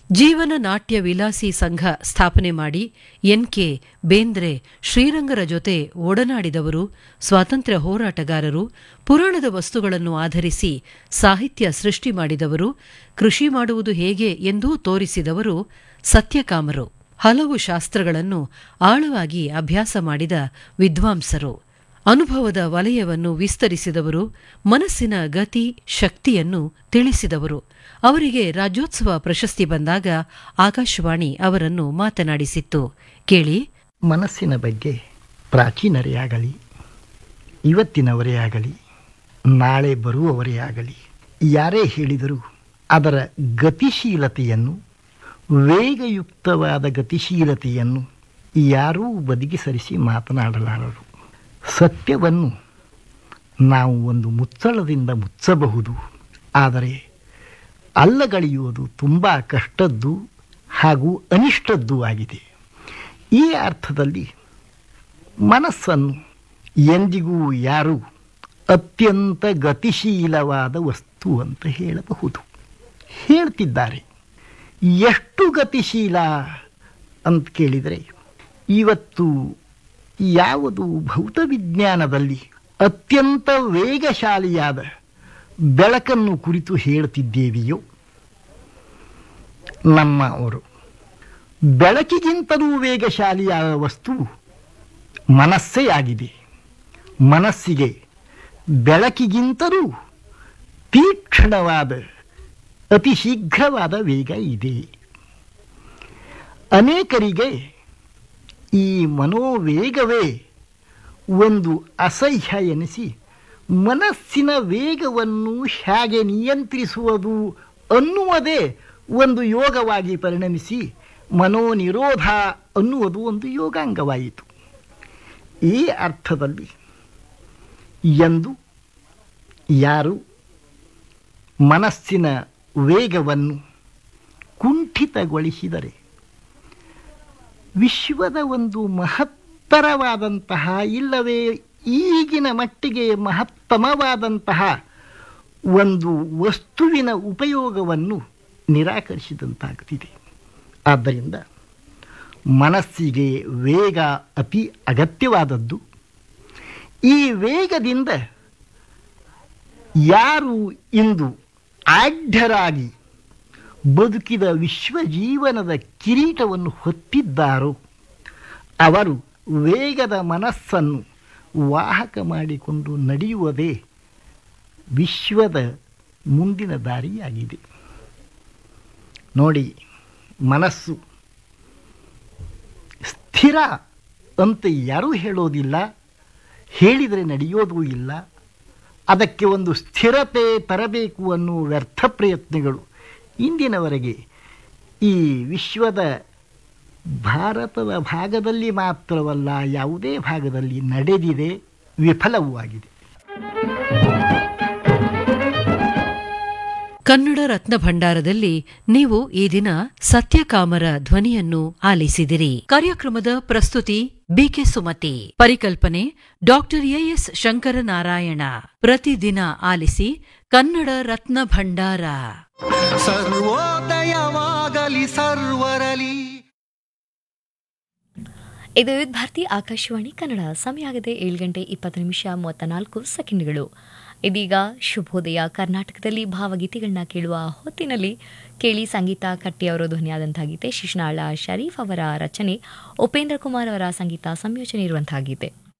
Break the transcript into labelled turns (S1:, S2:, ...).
S1: ಜೀವನ ನಾಟ್ಯ ವಿಲಾಸಿ ಸಂಘ ಸ್ಥಾಪನೆ ಮಾಡಿ ಎನ್ಕೆ ಬೇಂದ್ರೆ ಶ್ರೀರಂಗರ ಜೊತೆ ಒಡನಾಡಿದವರು ಸ್ವಾತಂತ್ರ್ಯ ಹೋರಾಟಗಾರರು ಪುರಾಣದ ವಸ್ತುಗಳನ್ನು ಆಧರಿಸಿ ಸಾಹಿತ್ಯ ಸೃಷ್ಟಿ ಮಾಡಿದವರು ಕೃಷಿ ಮಾಡುವುದು ಹೇಗೆ ಎಂದೂ ತೋರಿಸಿದವರು ಸತ್ಯಕಾಮರು ಹಲವು ಶಾಸ್ತ್ರಗಳನ್ನು ಆಳವಾಗಿ ಅಭ್ಯಾಸ ಮಾಡಿದ ವಿದ್ವಾಂಸರು ಅನುಭವದ ವಲಯವನ್ನು ವಿಸ್ತರಿಸಿದವರು ಮನಸ್ಸಿನ ಗತಿ ಶಕ್ತಿಯನ್ನು ತಿಳಿಸಿದವರು ಅವರಿಗೆ ರಾಜ್ಯೋತ್ಸವ ಪ್ರಶಸ್ತಿ ಬಂದಾಗ ಆಕಾಶವಾಣಿ ಅವರನ್ನು ಮಾತನಾಡಿಸಿತ್ತು ಕೇಳಿ
S2: ಮನಸ್ಸಿನ ಬಗ್ಗೆ ಪ್ರಾಚೀನರೇ ಆಗಲಿ ಇವತ್ತಿನವರೇ ಆಗಲಿ ನಾಳೆ ಬರುವವರೇ ಆಗಲಿ ಯಾರೇ ಹೇಳಿದರೂ ಅದರ ಗತಿಶೀಲತೆಯನ್ನು ವೇಗಯುಕ್ತವಾದ ಗತಿಶೀಲತೆಯನ್ನು ಯಾರೂ ಬದಿಗೆ ಸರಿಸಿ ಮಾತನಾಡಲಾರರು ಸತ್ಯವನ್ನು ನಾವು ಒಂದು ಮುಚ್ಚಳದಿಂದ ಮುಚ್ಚಬಹುದು ಆದರೆ ಅಲ್ಲಗಳೆಯುವುದು ತುಂಬ ಕಷ್ಟದ್ದು ಹಾಗೂ ಅನಿಷ್ಟದ್ದು ಆಗಿದೆ ಈ ಅರ್ಥದಲ್ಲಿ ಮನಸ್ಸನ್ನು ಎಂದಿಗೂ ಯಾರು ಅತ್ಯಂತ ಗತಿಶೀಲವಾದ ವಸ್ತು ಅಂತ ಹೇಳಬಹುದು ಹೇಳ್ತಿದ್ದಾರೆ ಎಷ್ಟು ಗತಿಶೀಲ ಅಂತ ಕೇಳಿದರೆ ಇವತ್ತು ಯಾವುದು ಭೌತವಿಜ್ಞಾನದಲ್ಲಿ ಅತ್ಯಂತ ವೇಗಶಾಲಿಯಾದ ಬೆಳಕನ್ನು ಕುರಿತು ಹೇಳ್ತಿದ್ದೇವೆಯೋ ನಮ್ಮ ಅವರು ಬೆಳಕಿಗಿಂತಲೂ ವೇಗಶಾಲಿಯಾದ ವಸ್ತು ಮನಸ್ಸೇ ಆಗಿದೆ ಮನಸ್ಸಿಗೆ ಬೆಳಕಿಗಿಂತಲೂ ತೀಕ್ಷ್ಣವಾದ ಅತಿ ಶೀಘ್ರವಾದ ವೇಗ ಇದೆ ಅನೇಕರಿಗೆ ಈ ಮನೋವೇಗವೇ ಒಂದು ಅಸಹ್ಯ ಎನಿಸಿ ಮನಸ್ಸಿನ ವೇಗವನ್ನು ಹೇಗೆ ನಿಯಂತ್ರಿಸುವುದು ಅನ್ನುವುದೇ ಒಂದು ಯೋಗವಾಗಿ ಪರಿಣಮಿಸಿ ಮನೋನಿರೋಧ ಅನ್ನುವುದು ಒಂದು ಯೋಗಾಂಗವಾಯಿತು ಈ ಅರ್ಥದಲ್ಲಿ ಎಂದು ಯಾರು ಮನಸ್ಸಿನ ವೇಗವನ್ನು ಕುಂಠಿತಗೊಳಿಸಿದರೆ ವಿಶ್ವದ ಒಂದು ಮಹತ್ತರವಾದಂತಹ ಇಲ್ಲವೇ ಈಗಿನ ಮಟ್ಟಿಗೆ ಮಹತ್ತಮವಾದಂತಹ ಒಂದು ವಸ್ತುವಿನ ಉಪಯೋಗವನ್ನು ನಿರಾಕರಿಸಿದಂತಾಗ್ತಿದೆ ಆದ್ದರಿಂದ ಮನಸ್ಸಿಗೆ ವೇಗ ಅತಿ ಅಗತ್ಯವಾದದ್ದು ಈ ವೇಗದಿಂದ ಯಾರು ಇಂದು ಆಢ್ಯರಾಗಿ ಬದುಕಿದ ವಿಶ್ವ ಜೀವನದ ಕಿರೀಟವನ್ನು ಹೊತ್ತಿದ್ದಾರೋ ಅವರು ವೇಗದ ಮನಸ್ಸನ್ನು ವಾಹಕ ಮಾಡಿಕೊಂಡು ನಡೆಯುವುದೇ ವಿಶ್ವದ ಮುಂದಿನ ದಾರಿಯಾಗಿದೆ ನೋಡಿ ಮನಸ್ಸು ಸ್ಥಿರ ಅಂತ ಯಾರೂ ಹೇಳೋದಿಲ್ಲ ಹೇಳಿದರೆ ನಡೆಯೋದೂ ಇಲ್ಲ ಅದಕ್ಕೆ ಒಂದು ಸ್ಥಿರತೆ ತರಬೇಕು ಅನ್ನುವ ವ್ಯರ್ಥ ಪ್ರಯತ್ನಗಳು ಇಂದಿನವರೆಗೆ ಈ ವಿಶ್ವದ ಭಾರತದ ಭಾಗದಲ್ಲಿ ಮಾತ್ರವಲ್ಲ ಯಾವುದೇ ಭಾಗದಲ್ಲಿ ನಡೆದಿದೆ ವಿಫಲವೂ ಆಗಿದೆ
S1: ಕನ್ನಡ ರತ್ನ ಭಂಡಾರದಲ್ಲಿ ನೀವು ಈ ದಿನ ಸತ್ಯಕಾಮರ ಧ್ವನಿಯನ್ನು ಆಲಿಸಿದಿರಿ ಕಾರ್ಯಕ್ರಮದ ಪ್ರಸ್ತುತಿ ಬಿಕೆ ಸುಮತಿ ಪರಿಕಲ್ಪನೆ ಡಾಕ್ಟರ್ ಎಎಸ್ ಶಂಕರನಾರಾಯಣ ಪ್ರತಿದಿನ ಆಲಿಸಿ ಕನ್ನಡ ರತ್ನ ಭಂಡಾರ
S3: ಸರ್ವೋದಯವಾಗಲಿ ಸರ್ವರಲಿ
S4: ಇದು ಭಾರತಿ ಆಕಾಶವಾಣಿ ಕನ್ನಡ ಸಮಯ ಆಗಿದೆ ಏಳು ಗಂಟೆ ಇಪ್ಪತ್ತು ನಿಮಿಷ ಮೂವತ್ತ ನಾಲ್ಕು ಸೆಕೆಂಡ್ಗಳು ಇದೀಗ ಶುಭೋದಯ ಕರ್ನಾಟಕದಲ್ಲಿ ಭಾವಗೀತೆಗಳನ್ನ ಕೇಳುವ ಹೊತ್ತಿನಲ್ಲಿ ಕೇಳಿ ಸಂಗೀತ ಕಟ್ಟಿ ಅವರ ಧ್ವನಿಯಾದಂತಹ ಗೀತೆ ಶಿಶ್ನಾಳ ಶರೀಫ್ ಅವರ ರಚನೆ ಉಪೇಂದ್ರ ಕುಮಾರ್ ಅವರ ಸಂಗೀತ ಸಂಯೋಜನೆ ಇರುವಂತಹ ಗೀತೆ